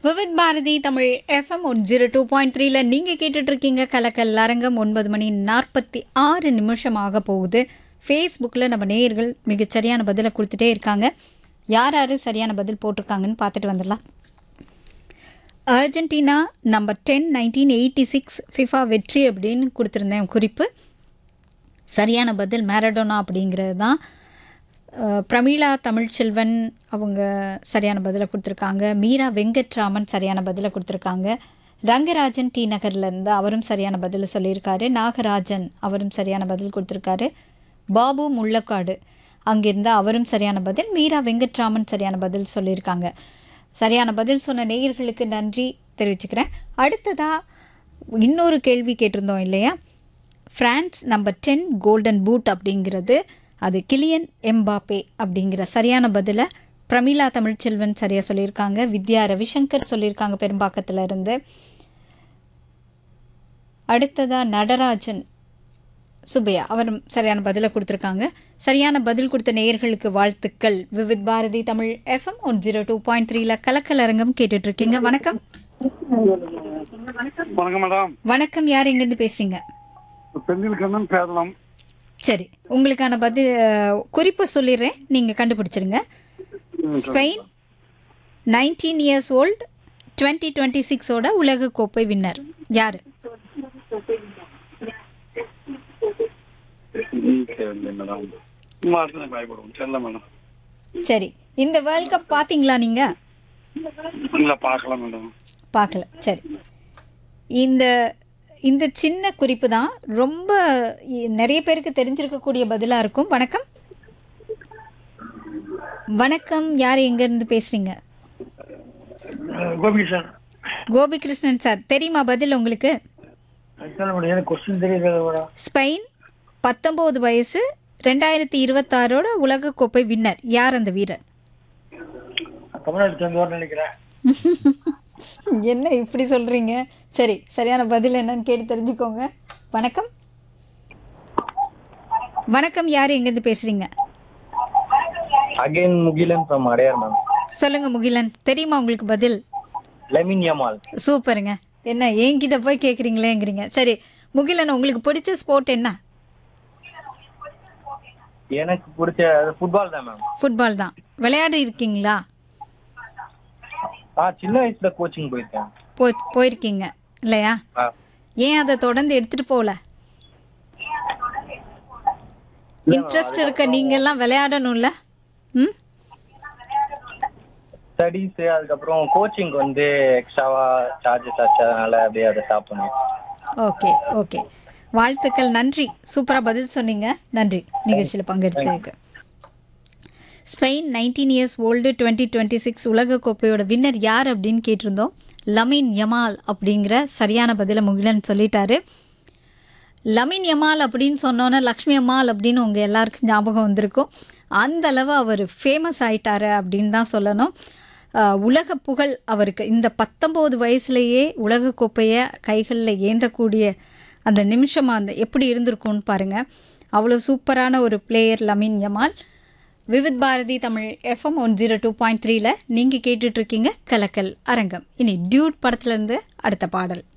Vividh Bharati Tamil FM one zero two point த்ரீல நீங்கள் கேட்டுட்டு இருக்கீங்க கலக்கல் அரங்கம் ஒன்பது மணி நாற்பத்தி ஆறு நிமிஷம் ஆக போகுது ஃபேஸ்புக்கில் நம்ம நேயர்கள் மிகச் சரியான பதிலை கொடுத்துட்டே இருக்காங்க யார் யார் சரியான பதில் போட்டிருக்காங்கன்னு பார்த்துட்டு வந்துடலாம் Argentina number ten nineteen eighty six FIFA வெற்றி அப்படின்னு கொடுத்துருந்தேன் குறிப்பு சரியான பதில் மேரடோனா அப்படிங்கிறது தான் அஹ், பிரமீளா தமிழ்ச்செல்வன் அவங்க சரியான பதிலை கொடுத்துருக்காங்க மீரா வெங்கட்ராமன் சரியான பதிலை கொடுத்துருக்காங்க ரங்கராஜன் டி நகர்லேருந்து அவரும் சரியான பதில் சொல்லியிருக்காரு நாகராஜன் அவரும் சரியான பதில் கொடுத்துருக்காரு பாபு முள்ளக்காடு அங்கிருந்து அவரும் சரியான பதில் மீரா வெங்கட்ராமன் சரியான பதில் சொல்லியிருக்காங்க சரியான பதில் சொன்ன நேயர்களுக்கு நன்றி தெரிவிச்சுக்கிறேன் அடுத்ததாக இன்னொரு கேள்வி கேட்டிருந்தோம் இல்லையா France number ten golden boot அப்படிங்கிறது அது கிலியன் எம்பாப்பே அப்படிங்கிற சரியான பதிலை பிரமிளா தமிழ்ச்செல்வன் சரியாக சொல்லியிருக்காங்க வித்யா ரவிசங்கர் சொல்லியிருக்காங்க பெரும்பாக்கத்தில் இருந்து அடுத்ததா நடராஜன் சுபையா அவரும் சரியான பதிலை கொடுத்துருக்காங்க சரியான பதில் கொடுத்த நேயர்களுக்கு வாழ்த்துக்கள் Vividh Bharati Tamil FM one zero two point த்ரீல கலக்கல் அரங்கம் கேட்டுட்டு இருக்கீங்க வணக்கம் வணக்கம் மேடம் வணக்கம் யார் எங்கேருந்து பேசுறீங்க பெண்ணில் கண்ணன் பேரலாம் சரி உங்களுக்கான பதில் அஹ், குறிப்பை சொல்லிடுறேன் நீங்கள் கண்டுபிடிச்சிருங்க Spain nineteen years old twenty twenty சிக்ஸோட உலக கோப்பை வின்னர் யார் மேடம் மாசம் பயப்படுவோம் செல்ல மேடம் சரி இந்த வேர்ல்ட் கப் பார்த்தீங்களா நீங்கள் இல்ல பார்க்கலாம் மேடம் பார்க்கல சரி இந்த இந்த சின்ன குறிப்பு தான் ரொம்ப இ- நிறைய பேருக்கு தெரிஞ்சிருக்கக்கூடிய பதிலாக இருக்கும் வணக்கம் வணக்கம் யார் எங்கேருந்து பேசுகிறீங்க கோபி சார் கோபிகிருஷ்ணன் சார் தெரியுமா பதில் உங்களுக்கு சொல்ல முடியும் எனக்கு கொஸ்டின் தெரியல மேடம் ஸ்பெயின் பத்தொம்போது வயசு ரெண்டாயிரத்தி இருபத்தாறோட உலகக்கோப்பை வின்னர் யார் அந்த வீரர் தமிழ்நாடு சேர்ந்தவர்னு நினைக்கிறேன் என்ன இப்படி சொல்கிறீங்க சரி சரியான பதில் என்னன்னு கேட்டு தெரிஞ்சுக்கோங்க வணக்கம் வணக்கம் யார் எங்கேருந்து பேசுகிறீங்க Again, Mugilan from Adayar, ma'am. சொல்லுங்க முகிலன் தெரியுமா உங்களுக்கு பதில் Lamin Yamal. சூப்பருங்க என்ன என்கிட்ட போய் கேட்குறீங்களேங்கிறீங்க சரி முகிலன் உங்களுக்கு பிடிச்ச ஸ்போர்ட் என்ன எனக்கு பிடிச்ச ஃபுட்பால் தான் மேம் ஃபுட்பால் தான் விளையாடி இருக்கீங்களா ஆ சின்ன வயசுல கோச்சிங் போயிருக்கேன் போய் போயிருக்கீங்க இல்லையா ஆ ஏன் அதை தொடர்ந்து எடுத்துட்டு போகல இன்ட்ரெஸ்ட் இருக்க நீங்கெல்லாம் விளையாடணும்ல ம் ஸ்டடீஸ் அதுக்கப்புறம் கோச்சிங் வந்து எக்ஸ்ட்ராவா சார்ஜஸ் ஆச்சு அதனால அப்படியே அதை ஸ்டாப் பண்ணேன் ஓகே ஓகே வாழ்த்துக்கள் நன்றி சூப்பராக பதில் சொன்னீங்க நன்றி நிகழ்ச்சியில் பங்கெடுத்ததுக்கு Spain nineteen years old twenty twenty six உலகக்கோப்பையோட வின்னர் யார் அப்படின்னு கேட்டிருந்தோம் லமின் யமால் அப்படிங்கிற சரியான பதிலை முகிலன் சொல்லிட்டாரு லமின் யமால் அப்படின்னு சொன்னோன்னே லக்ஷ்மி அம்மாள் அப்படின்னு உங்கள் எல்லாருக்கும் ஞாபகம் வந்திருக்கும் அந்த அளவு அவர் ஃபேமஸ் ஆயிட்டாரு அப்படின்னு தான் சொல்லணும் ஆஹ் உலக புகழ் அவருக்கு இந்த பத்தொம்போது வயசுலேயே உலகக்கோப்பையை கைகளில் ஏந்தக்கூடிய அந்த நிமிஷம் அந்த எப்படி இருந்திருக்கும்னு பாருங்கள் அவ்வளோ சூப்பரான ஒரு player Lamine Yamal Vividh Bharati Tamil FM one zero two point த்ரீல நீங்கள் கேட்டுட்ருக்கீங்க கலக்கல் அரங்கம் இனி டியூட் படத்துலேருந்து அடுத்த பாடல்